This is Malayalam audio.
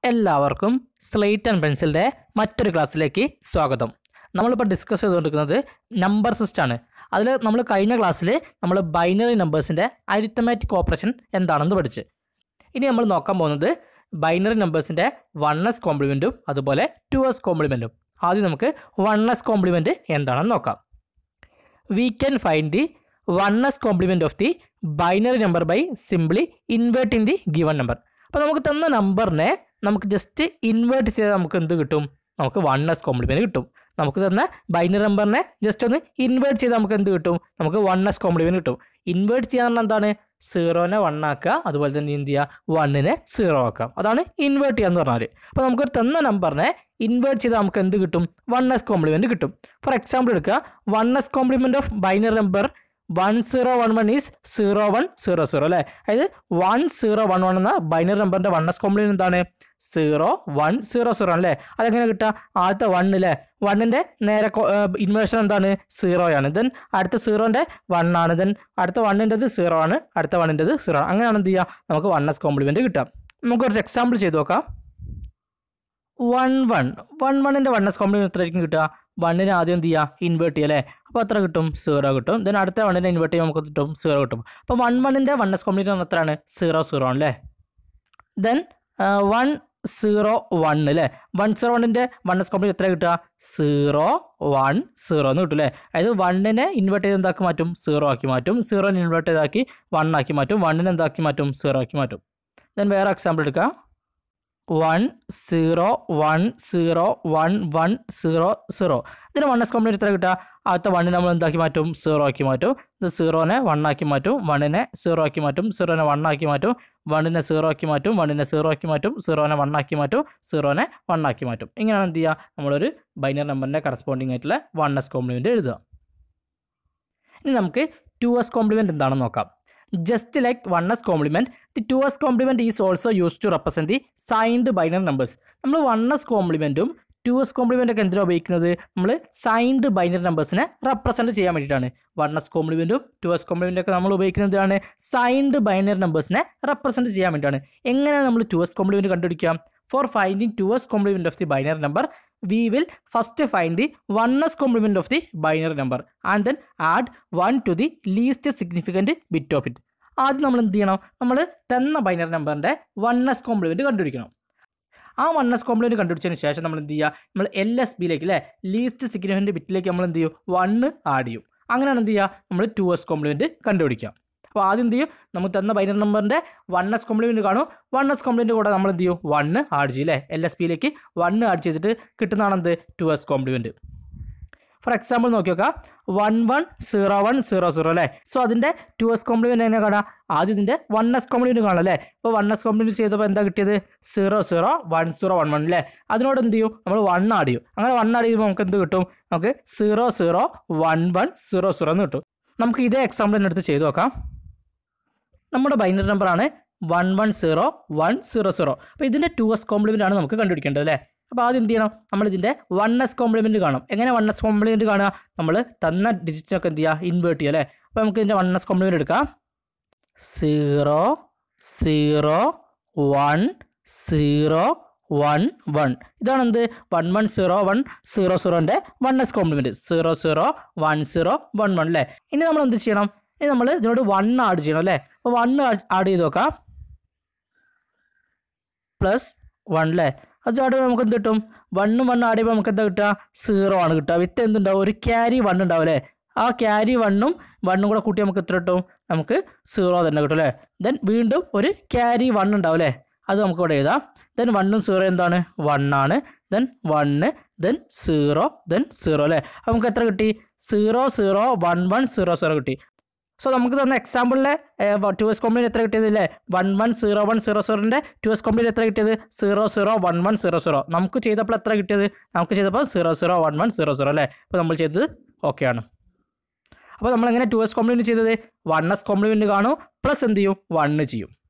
എല്ലാവർക്കും സ്ലേറ്റ് ആൻഡ് പെൻസിലിൻ്റെ മറ്റൊരു ക്ലാസ്സിലേക്ക് സ്വാഗതം നമ്മളിപ്പോൾ ഡിസ്കസ് ചെയ്തുകൊണ്ടിരിക്കുന്നത് നമ്പർ സിസ്റ്റമാണ് അതിൽ നമ്മൾ കഴിഞ്ഞ ക്ലാസ്സിൽ നമ്മൾ ബൈനറി നമ്പേഴ്സിൻ്റെ അരിത്തമാറ്റിക് ഓപ്പറേഷൻ എന്താണെന്ന് പഠിച്ച് ഇനി നമ്മൾ നോക്കാൻ പോകുന്നത് ബൈനറി നമ്പേഴ്സിൻ്റെ വൺ എസ് കോംപ്ലിമെൻറ്റും അതുപോലെ ടു എസ് കോംപ്ലിമെൻറ്റും ആദ്യം നമുക്ക് വൺ എസ് കോംപ്ലിമെൻറ്റ് എന്താണെന്ന് നോക്കാം we can find the one's complement of the binary number by simply invert in the given number അപ്പോൾ നമുക്ക് തന്ന നമ്പറിനെ നമുക്ക് ജസ്റ്റ് ഇൻവേർട്ട് ചെയ്താൽ നമുക്ക് എന്ത് കിട്ടും നമുക്ക് വൺ എസ് കോംപ്ലിമെൻറ്റ് കിട്ടും നമുക്ക് തന്ന ബൈനറി നമ്പറിനെ ജസ്റ്റ് ഒന്ന് ഇൻവേർട്ട് ചെയ്താൽ നമുക്ക് എന്ത് കിട്ടും നമുക്ക് വൺ എസ് കോംപ്ലിമെൻറ്റ് കിട്ടും ഇൻവേർട്ട് ചെയ്യാൻ പറഞ്ഞാൽ എന്താണ് സീറോനെ വൺ ആക്കുക അതുപോലെ തന്നെ എന്ത് ചെയ്യുക വണ്ണിനെ സീറോ ആക്കാം അതാണ് ഇൻവേർട്ട് ചെയ്യാന്ന് പറഞ്ഞാൽ അപ്പോൾ നമുക്കൊരു തന്ന നമ്പറിനെ ഇൻവേർട്ട് ചെയ്താൽ നമുക്ക് എന്ത് കിട്ടും വൺ എസ് കോംപ്ലിമെൻറ്റ് കിട്ടും ഫോർ എക്സാമ്പിൾ എടുക്കുക one's complement of binary number one zero one one is zero one zero zero അല്ലേ അതായത് വൺ സീറോ വൺ വൺ എന്ന ബൈനറി നമ്പറിൻ്റെ വൺ എസ് കോംപ്ലിമെൻറ്റ് എന്താണ് സീറോ വൺ സീറോ സീറോ അല്ലേ അതെങ്ങനെ കിട്ടുക ആദ്യത്തെ വൺ അല്ലേ വണ്ണിൻ്റെ നേരെ ഇൻവേർഷൻ എന്താണ് സീറോ ആണ് ദെൻ അടുത്ത സീറോൻ്റെ വൺ ആണ് ദെൻ അടുത്ത വണ്ണിൻ്റെത് സീറോ ആണ് അടുത്ത വണ്ണിൻ്റെത് സീറോ ആണ് അങ്ങനെയാണ് എന്ത് ചെയ്യുക നമുക്ക് വൺ എസ് കോംപ്ലിമെൻറ്റ് കിട്ടുക നമുക്ക് കുറച്ച് എക്സാമ്പിൾ ചെയ്ത് നോക്കാം വൺ വൺ വൺ വണ്ണിൻ്റെ വൺ എസ് കോംപ്ലിമെൻറ്റ് എത്രയായിരിക്കും കിട്ടുക വണ്ണിന് ആദ്യം എന്ത് ചെയ്യുക ഇൻവേർട്ട് ചെയ്യുക അല്ലേ അപ്പോൾ എത്ര കിട്ടും സീറോ കിട്ടും ദെൻ അടുത്ത വണ്ണിനെ ഇൻവേർട്ട് ചെയ്യുമ്പോൾ നമുക്ക് കിട്ടും സീറോ കിട്ടും അപ്പോൾ വൺ വണ്ണിൻ്റെ വൺ എസ് കോംപ്ലിമെൻറ്റ് എത്രയാണ് സീറോ സീറോ ആണ് അല്ലേ ദെൻ വൺ സീറോ വൺ അല്ലേ വൺ സീറോ വണ്ണിൻ്റെ വൺ എസ് കോംപ്ലിമെൻറ്റ് എത്ര കിട്ടുക സീറോ വൺ സീറോ എന്ന് കിട്ടും അല്ലേ അതായത് വണ്ണിനെ ഇൻവേർട്ട് ചെയ്ത് എന്താക്കി മാറ്റും സീറോ ആക്കി മാറ്റും സീറോനെ ഇൻവേർട്ട് ചെയ്താക്കി വൺ ആക്കി മാറ്റും വണ്ണിനെ എന്താക്കി മാറ്റും സീറോ ആക്കി മാറ്റും ദെൻ വേറെ എക്സാമ്പിൾ എടുക്കാം one zero one zero one one zero zero ഇതിന് വൺ എസ് കോംപ്ലിമെൻറ്റ് എത്ര കിട്ടുക ആദ്യത്തെ വണ്ണിനെ നമ്മൾ എന്താക്കി മാറ്റും സീറോ ആക്കി മാറ്റും ഇത് സീറോനെ വൺ ആക്കി മാറ്റും വണ്ണിനെ സീറോ ആക്കി മാറ്റും സീറോനെ വൺ ആക്കി മാറ്റും വണ്ണിനെ സീറോ ആക്കി മാറ്റും വണ്ണിനെ സീറോ ആക്കി മാറ്റും സീറോനെ വൺ ആക്കി മാറ്റും സീറോനെ വൺ ആക്കി മാറ്റും ഇങ്ങനെയാണ് എന്ത് ചെയ്യുക നമ്മളൊരു ബൈനറി നമ്പറിൻ്റെ കറസ്പോണ്ടിങ് ആയിട്ടുള്ള വൺ എസ് കോംപ്ലിമെൻറ്റ് എഴുതുക ഇനി നമുക്ക് ടു എസ് കോംപ്ലിമെൻറ്റ് എന്താണെന്ന് നോക്കാം just like one's complement the two's complement is also use to represent the signed binary numbers നമ്മൾ വൺ എസ് കോംപ്ലിമെൻറ്റും ടു എസ് കോംപ്ലിമെൻ്റ് ഒക്കെ എന്തിനാണ് ഉപയോഗിക്കുന്നത് നമ്മൾ സൈൻഡ് ബൈനറി നമ്പേഴ്സിനെ റെപ്രസെൻറ്റ് ചെയ്യാൻ വേണ്ടിയിട്ടാണ് വൺ എസ് കോംപ്ലിമെൻറ്റും ടു എസ് കോംപ്ലിമെൻ്റ് ഒക്കെ നമ്മൾ ഉപയോഗിക്കുന്നതാണ് സൈൻഡ് ബൈനറി നമ്പേഴ്സിനെ റെപ്രസെൻറ്റ് ചെയ്യാൻ വേണ്ടിയിട്ടാണ് എങ്ങനെയാണ് നമ്മൾ ടു എസ് കോംപ്ലിമെൻറ്റ് കണ്ടുപിടിക്കുക for finding two's complement of the binary number we will first find the oneness complement of the binary number and then add 1 to the least significant bit of it ആദ്യം നമ്മൾ എന്ത് ചെയ്യണം നമ്മൾ തന്ന ബൈനറി നമ്പറിൻ്റെ വണ്ണസ് കോംപ്ലിമെൻറ്റ് കണ്ടുപിടിക്കണം ആ വണ്ണസ് കോംപ്ലിമെൻറ്റ് കണ്ടുപിടിച്ചതിന് ശേഷം നമ്മൾ എന്ത് ചെയ്യുക നമ്മൾ എൽ എസ് ബിയിലേക്ക് അല്ലേ ലീസ്റ്റ് സിഗ്നിഫിക്കൻറ്റ് ബിറ്റിലേക്ക് നമ്മൾ എന്ത് ചെയ്യും വണ്ണ് ആഡ് ചെയ്യും അങ്ങനെയാണ് എന്ത് ചെയ്യുക നമ്മൾ ടു എസ് കോംപ്ലിമെൻറ്റ് കണ്ടുപിടിക്കുക അപ്പോൾ ആദ്യം എന്ത് ചെയ്യും നമുക്ക് തന്ന ബൈനറി നമ്പറിൻ്റെ വൺ എസ് കോംപ്ലിമെൻറ്റ് കാണും വൺ എസ് കോംപ്ലിമെൻറ്റ് കൂടെ നമ്മൾ എന്ത് ചെയ്യും വണ്ണ് ആഡ് ചെയ്യും അല്ലേ എൽ എസ് പിയിലേക്ക് വണ്ണ് ആഡ് ചെയ്തിട്ട് കിട്ടുന്നതാണ് എന്ത് two's complement for example നോക്കി നോക്കാം one one zero one zero zero അല്ലേ സോ അതിൻ്റെ ടു എസ് കോംപ്ലിമെൻറ്റ് എങ്ങനെ കാണാം ആദ്യം ഇതിൻ്റെ വൺ എസ് കോംപ്ലിമെൻറ്റ് കാണാം അല്ലേ ഇപ്പോൾ വൺ എസ് കോംപ്ലിമെൻറ്റ് ചെയ്തപ്പോൾ എന്താ കിട്ടിയത് zero zero one zero one one അല്ലേ അതിനോട് എന്ത് ചെയ്യും നമ്മൾ വൺ ആഡ് ചെയ്യും അങ്ങനെ വൺ ആഡ് ചെയ്യുമ്പോൾ നമുക്ക് എന്ത് കിട്ടും നമുക്ക് zero zero one one zero zero എന്ന് കിട്ടും നമുക്ക് ഇതേ എക്സാമ്പിൾ തന്നെ എടുത്ത് ചെയ്ത് നോക്കാം നമ്മുടെ ബൈനറി നമ്പറാണ് one one zero one zero zero അപ്പോൾ ഇതിൻ്റെ ടു എസ് കോംപ്ലിമെൻ്റ് ആണ് നമുക്ക് കണ്ടുപിടിക്കേണ്ടത് അല്ലേ അപ്പോൾ ആദ്യം എന്ത് ചെയ്യണം നമ്മൾ ഇതിൻ്റെ വൺ എസ് കോംപ്ലിമെൻറ്റ് കാണും എങ്ങനെ വൺ എസ് കോംപ്ലിമെൻറ്റ് കാണുക നമ്മൾ തന്ന ഡിജിറ്റിനൊക്കെ എന്ത് ചെയ്യുക ഇൻവേർട്ട് ചെയ്യുക അല്ലേ അപ്പോൾ നമുക്ക് ഇതിൻ്റെ വൺ എസ് കോംപ്ലിമെൻറ്റ് എടുക്കാം zero zero one zero one one ഇതാണ് എന്ത് one one zero one zero സീറോൻ്റെ one's complement zero zero one zero one one അല്ലേ ഇനി നമ്മൾ എന്ത് ചെയ്യണം ഇനി നമ്മൾ ഇതിനോട് വൺ ആഡ് ചെയ്യണം അല്ലേ അപ്പോൾ വൺ ആഡ് ചെയ്ത് നോക്കാം പ്ലസ് വൺ അല്ലേ അത് ആഡ് ചെയ്യുമ്പോൾ നമുക്ക് എന്ത് കിട്ടും വണ്ണും വണ്ണും ആഡ് ചെയ്യുമ്പോൾ നമുക്ക് എന്താ കിട്ടുക സീറോ ആണ് കിട്ടുക വിത്ത് എന്തുണ്ടാവും ഒരു ക്യാരി വൺ ഉണ്ടാവും അല്ലേ ആ ക്യാരി വണ്ണും വണ്ണും കൂടെ കൂട്ടി നമുക്ക് എത്ര കിട്ടും നമുക്ക് സീറോ തന്നെ കിട്ടും അല്ലേ ദെൻ വീണ്ടും ഒരു ക്യാരി വൺ ഉണ്ടാവും അല്ലേ അത് നമുക്ക് ഇവിടെ എഴുതാം ദെൻ വണ്ണും സീറോ എന്താണ് വൺ ആണ് then one then zero then zero അല്ലേ അപ്പോൾ നമുക്ക് എത്ര കിട്ടി zero zero one one zero zero കിട്ടി സോ നമുക്ക് തന്ന എക്സാമ്പിളിലെ ടു എസ് കോംപ്ലിമെൻറ്റ് എത്ര കിട്ടിയത് ഇല്ലേ one one zero one zero സീറോൻ്റെ ടു എസ് കോംപ്ലിമെൻറ്റ് എത്ര കിട്ടിയത് zero zero one one zero zero നമുക്ക് ചെയ്തപ്പോൾ എത്ര കിട്ടിയത് നമുക്ക് ചെയ്തപ്പോൾ zero zero one one zero zero അല്ലേ അപ്പോൾ നമ്മൾ ചെയ്തത് ഓക്കെ ആണ് അപ്പോൾ നമ്മൾ എങ്ങനെ ടു എസ് കോംപ്ലിമെൻറ്റ് ചെയ്തത് വൺ എസ് കോംപ്ലിമെൻറ്റ് കാണും പ്ലസ് എന്ത് ചെയ്യും വണ്ണ് ചെയ്യും